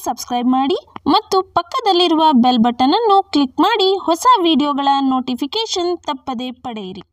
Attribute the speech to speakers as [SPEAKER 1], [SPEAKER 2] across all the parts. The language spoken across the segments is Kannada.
[SPEAKER 1] ಸಬ್ಸ್ಕ್ರೈಬ್ ಮಾಡಿ ಮತ್ತು ಪಕ್ಕದಲ್ಲಿರುವ ಬೆಲ್ ಬಟನನ್ನು ಕ್ಲಿಕ್ ಮಾಡಿ ಹೊಸ ವಿಡಿಯೋಗಳ ನೋಟಿಫಿಕೇಷನ್ ತಪ್ಪದೇ ಪಡೆಯಿರಿ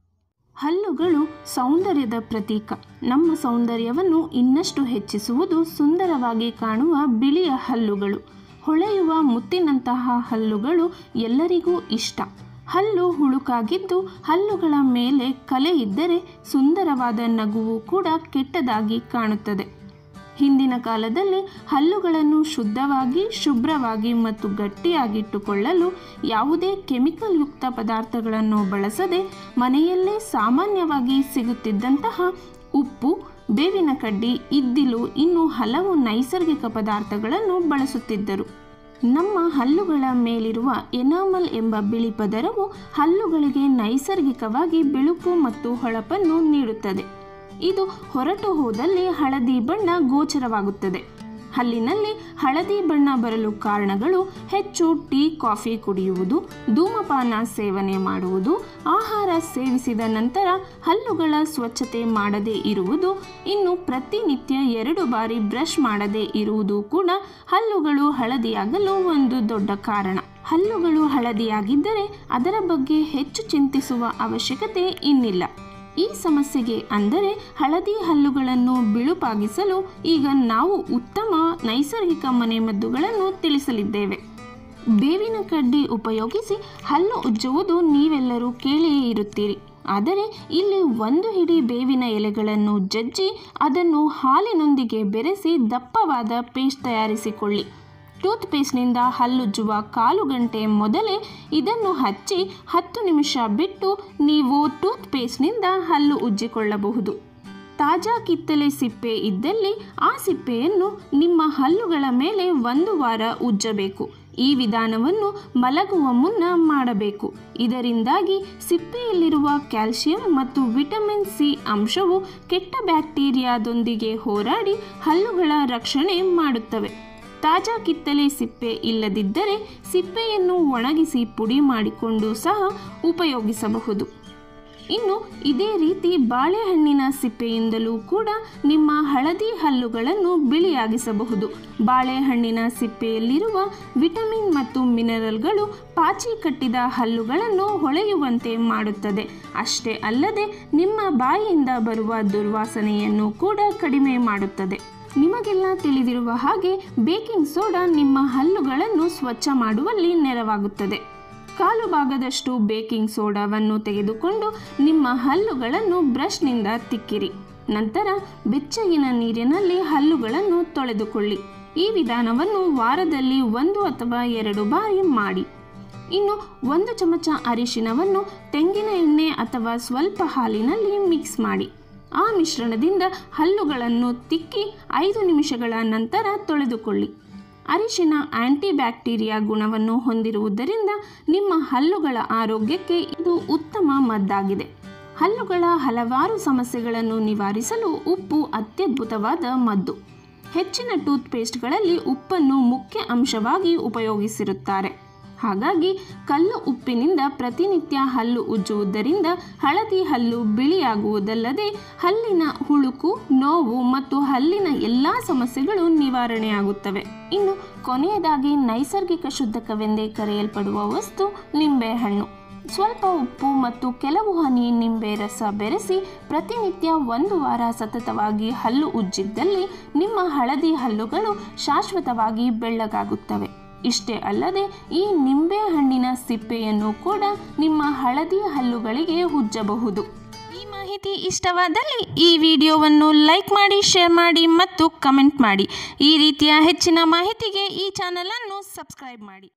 [SPEAKER 1] ಹಲ್ಲುಗಳು ಸೌಂದರ್ಯದ ಪ್ರತೀಕ ನಮ್ಮ ಸೌಂದರ್ಯವನ್ನು ಇನ್ನಷ್ಟು ಹೆಚ್ಚಿಸುವುದು ಸುಂದರವಾಗಿ ಕಾಣುವ ಬಿಳಿಯ ಹಲ್ಲುಗಳು ಹೊಳೆಯುವ ಮುತ್ತಿನಂತಹ ಹಲ್ಲುಗಳು ಎಲ್ಲರಿಗೂ ಇಷ್ಟ ಹಲ್ಲು ಹುಳುಕಾಗಿದ್ದು ಹಲ್ಲುಗಳ ಮೇಲೆ ಕಲೆ ಇದ್ದರೆ ಸುಂದರವಾದ ನಗುವು ಕೂಡ ಕೆಟ್ಟದಾಗಿ ಕಾಣುತ್ತದೆ ಹಿಂದಿನ ಕಾಲದಲ್ಲಿ ಹಲ್ಲುಗಳನ್ನು ಶುದ್ಧವಾಗಿ ಶುಭ್ರವಾಗಿ ಮತ್ತು ಗಟ್ಟಿಯಾಗಿಟ್ಟುಕೊಳ್ಳಲು ಯಾವುದೇ ಕೆಮಿಕಲ್ ಯುಕ್ತ ಪದಾರ್ಥಗಳನ್ನು ಬಳಸದೆ ಮನೆಯಲ್ಲೇ ಸಾಮಾನ್ಯವಾಗಿ ಸಿಗುತ್ತಿದ್ದಂತಹ ಉಪ್ಪು ಬೇವಿನ ಕಡ್ಡಿ ಇದ್ದಿಲು ಇನ್ನು ಹಲವು ನೈಸರ್ಗಿಕ ಪದಾರ್ಥಗಳನ್ನು ಬಳಸುತ್ತಿದ್ದರು ನಮ್ಮ ಹಲ್ಲುಗಳ ಮೇಲಿರುವ ಎನಾಮಲ್ ಎಂಬ ಬಿಳಿ ಪದರವು ಹಲ್ಲುಗಳಿಗೆ ನೈಸರ್ಗಿಕವಾಗಿ ಬಿಳುಪು ಮತ್ತು ಹೊಳಪನ್ನು ನೀಡುತ್ತದೆ ಇದು ಹೊರಟು ಹೋದಲ್ಲಿ ಹಳದಿ ಬಣ್ಣ ಗೋಚರವಾಗುತ್ತದೆ ಹಲ್ಲಿನಲ್ಲಿ ಹಳದಿ ಬಣ್ಣ ಬರಲು ಕಾರಣಗಳು ಹೆಚ್ಚು ಟೀ ಕಾಫಿ ಕುಡಿಯುವುದು ಧೂಮಪಾನ ಸೇವನೆ ಮಾಡುವುದು ಆಹಾರ ಸೇವಿಸಿದ ನಂತರ ಹಲ್ಲುಗಳ ಸ್ವಚ್ಛತೆ ಮಾಡದೇ ಇರುವುದು ಇನ್ನು ಪ್ರತಿನಿತ್ಯ ಎರಡು ಬಾರಿ ಬ್ರಷ್ ಮಾಡದೇ ಇರುವುದು ಕೂಡ ಹಲ್ಲುಗಳು ಹಳದಿಯಾಗಲು ಒಂದು ದೊಡ್ಡ ಕಾರಣ ಹಲ್ಲುಗಳು ಹಳದಿಯಾಗಿದ್ದರೆ ಅದರ ಬಗ್ಗೆ ಹೆಚ್ಚು ಚಿಂತಿಸುವ ಅವಶ್ಯಕತೆ ಇನ್ನಿಲ್ಲ ಈ ಸಮಸ್ಯೆಗೆ ಅಂದರೆ ಹಳದಿ ಹಲ್ಲುಗಳನ್ನು ಬಿಳುಪಾಗಿಸಲು ಈಗ ನಾವು ಉತ್ತಮ ನೈಸರ್ಗಿಕ ಮನೆಮದ್ದುಗಳನ್ನು ತಿಳಿಸಲಿದ್ದೇವೆ ಬೇವಿನ ಕಡ್ಡಿ ಉಪಯೋಗಿಸಿ ಹಲ್ಲು ಉಜ್ಜುವುದು ನೀವೆಲ್ಲರೂ ಕೇಳಿಯೇ ಇರುತ್ತೀರಿ ಆದರೆ ಇಲ್ಲಿ ಒಂದು ಹಿಡಿ ಬೇವಿನ ಎಲೆಗಳನ್ನು ಜಜ್ಜಿ ಅದನ್ನು ಹಾಲಿನೊಂದಿಗೆ ಬೆರೆಸಿ ದಪ್ಪವಾದ ಪೇಸ್ಟ್ ತಯಾರಿಸಿಕೊಳ್ಳಿ ಟೂತ್ ಪೇಸ್ಟ್ನಿಂದ ಹಲ್ಲುಜ್ಜುವ ಕಾಲು ಗಂಟೆ ಮೊದಲೇ ಇದನ್ನು ಹಚ್ಚಿ ಹತ್ತು ನಿಮಿಷ ಬಿಟ್ಟು ನೀವು ಟೂತ್ ಪೇಸ್ಟ್ನಿಂದ ಹಲ್ಲು ಉಜ್ಜಿಕೊಳ್ಳಬಹುದು ತಾಜಾ ಕಿತ್ತಲೆ ಸಿಪ್ಪೆ ಇದ್ದಲ್ಲಿ ಆ ಸಿಪ್ಪೆಯನ್ನು ನಿಮ್ಮ ಹಲ್ಲುಗಳ ಮೇಲೆ ಒಂದು ವಾರ ಉಜ್ಜಬೇಕು ಈ ವಿಧಾನವನ್ನು ಮಲಗುವ ಮುನ್ನ ಮಾಡಬೇಕು ಇದರಿಂದಾಗಿ ಸಿಪ್ಪೆಯಲ್ಲಿರುವ ಕ್ಯಾಲ್ಸಿಯಂ ಮತ್ತು ವಿಟಮಿನ್ ಸಿ ಅಂಶವು ಕೆಟ್ಟ ಬ್ಯಾಕ್ಟೀರಿಯಾದೊಂದಿಗೆ ಹೋರಾಡಿ ಹಲ್ಲುಗಳ ರಕ್ಷಣೆ ಮಾಡುತ್ತವೆ ತಾಜಾ ಕಿತ್ತಲೆ ಸಿಪ್ಪೆ ಇಲ್ಲದಿದ್ದರೆ ಸಿಪ್ಪೆಯನ್ನು ಒಣಗಿಸಿ ಪುಡಿ ಮಾಡಿಕೊಂಡು ಸಹ ಉಪಯೋಗಿಸಬಹುದು ಇನ್ನು ಇದೇ ರೀತಿ ಬಾಳೆಹಣ್ಣಿನ ಸಿಪ್ಪೆಯಿಂದಲೂ ಕೂಡ ನಿಮ್ಮ ಹಳದಿ ಹಲ್ಲುಗಳನ್ನು ಬಿಳಿಯಾಗಿಸಬಹುದು ಬಾಳೆಹಣ್ಣಿನ ಸಿಪ್ಪೆಯಲ್ಲಿರುವ ವಿಟಮಿನ್ ಮತ್ತು ಮಿನರಲ್ಗಳು ಪಾಚಿ ಕಟ್ಟಿದ ಹಲ್ಲುಗಳನ್ನು ಹೊಳೆಯುವಂತೆ ಮಾಡುತ್ತದೆ ಅಷ್ಟೇ ಅಲ್ಲದೆ ನಿಮ್ಮ ಬಾಯಿಯಿಂದ ಬರುವ ದುರ್ವಾಸನೆಯನ್ನು ಕೂಡ ಕಡಿಮೆ ಮಾಡುತ್ತದೆ ನಿಮಗೆಲ್ಲ ತಿಳಿದಿರುವ ಹಾಗೆ ಬೇಕಿಂಗ್ ಸೋಡಾ ನಿಮ್ಮ ಹಲ್ಲುಗಳನ್ನು ಸ್ವಚ್ಛ ಮಾಡುವಲ್ಲಿ ನೆರವಾಗುತ್ತದೆ ಕಾಲು ಭಾಗದಷ್ಟು ಬೇಕಿಂಗ್ ಸೋಡಾವನ್ನು ತೆಗೆದುಕೊಂಡು ನಿಮ್ಮ ಹಲ್ಲುಗಳನ್ನು ಬ್ರಷ್ನಿಂದ ತಿಕ್ಕಿರಿ ನಂತರ ಬೆಚ್ಚಗಿನ ನೀರಿನಲ್ಲಿ ಹಲ್ಲುಗಳನ್ನು ತೊಳೆದುಕೊಳ್ಳಿ ಈ ವಿಧಾನವನ್ನು ವಾರದಲ್ಲಿ ಒಂದು ಅಥವಾ ಎರಡು ಬಾರಿ ಮಾಡಿ ಇನ್ನು ಒಂದು ಚಮಚ ಅರಿಶಿನವನ್ನು ತೆಂಗಿನ ಎಣ್ಣೆ ಅಥವಾ ಸ್ವಲ್ಪ ಹಾಲಿನಲ್ಲಿ ಮಿಕ್ಸ್ ಮಾಡಿ ಆ ಮಿಶ್ರಣದಿಂದ ಹಲ್ಲುಗಳನ್ನು ತಿಕ್ಕಿ ಐದು ನಿಮಿಷಗಳ ನಂತರ ತೊಳೆದುಕೊಳ್ಳಿ ಅರಿಶಿನ ಆಂಟಿ ಬ್ಯಾಕ್ಟೀರಿಯಾ ಗುಣವನ್ನು ಹೊಂದಿರುವುದರಿಂದ ನಿಮ್ಮ ಹಲ್ಲುಗಳ ಆರೋಗ್ಯಕ್ಕೆ ಇದು ಉತ್ತಮ ಮದ್ದಾಗಿದೆ ಹಲ್ಲುಗಳ ಹಲವಾರು ಸಮಸ್ಯೆಗಳನ್ನು ನಿವಾರಿಸಲು ಉಪ್ಪು ಅತ್ಯದ್ಭುತವಾದ ಮದ್ದು ಹೆಚ್ಚಿನ ಟೂತ್ ಪೇಸ್ಟ್ಗಳಲ್ಲಿ ಉಪ್ಪನ್ನು ಮುಖ್ಯ ಅಂಶವಾಗಿ ಉಪಯೋಗಿಸಿರುತ್ತಾರೆ ಹಾಗಾಗಿ ಕಲ್ಲು ಉಪ್ಪಿನಿಂದ ಪ್ರತಿನಿತ್ಯ ಹಲ್ಲು ಉಜ್ಜುವುದರಿಂದ ಹಳದಿ ಹಲ್ಲು ಬಿಳಿಯಾಗುವುದಲ್ಲದೆ ಹಲ್ಲಿನ ಹುಳುಕು ನೋವು ಮತ್ತು ಹಲ್ಲಿನ ಎಲ್ಲ ಸಮಸ್ಯೆಗಳು ನಿವಾರಣೆಯಾಗುತ್ತವೆ ಇನ್ನು ಕೊನೆಯದಾಗಿ ನೈಸರ್ಗಿಕ ಶುದ್ಧಕವೆಂದೇ ಕರೆಯಲ್ಪಡುವ ವಸ್ತು ನಿಂಬೆಹಣ್ಣು ಸ್ವಲ್ಪ ಉಪ್ಪು ಮತ್ತು ಕೆಲವು ಹನಿ ನಿಂಬೆ ರಸ ಬೆರೆಸಿ ಪ್ರತಿನಿತ್ಯ ಒಂದು ವಾರ ಸತತವಾಗಿ ಹಲ್ಲು ಉಜ್ಜಿದ್ದಲ್ಲಿ ನಿಮ್ಮ ಹಳದಿ ಹಲ್ಲುಗಳು ಶಾಶ್ವತವಾಗಿ ಬೆಳ್ಳಗಾಗುತ್ತವೆ ಇಷ್ಟೇ ಅಲ್ಲದೆ ಈ ನಿಂಬೆ ಹಣ್ಣಿನ ಸಿಪ್ಪೆಯನ್ನು ಕೂಡ ನಿಮ್ಮ ಹಳದಿ ಹಲ್ಲುಗಳಿಗೆ ಉಜ್ಜಬಹುದು ಈ ಮಾಹಿತಿ ಇಷ್ಟವಾದಲ್ಲಿ ಈ ವಿಡಿಯೋವನ್ನು ಲೈಕ್ ಮಾಡಿ ಶೇರ್ ಮಾಡಿ ಮತ್ತು ಕಮೆಂಟ್ ಮಾಡಿ ಈ ರೀತಿಯ ಹೆಚ್ಚಿನ ಮಾಹಿತಿಗೆ ಈ ಚಾನಲನ್ನು ಸಬ್ಸ್ಕ್ರೈಬ್ ಮಾಡಿ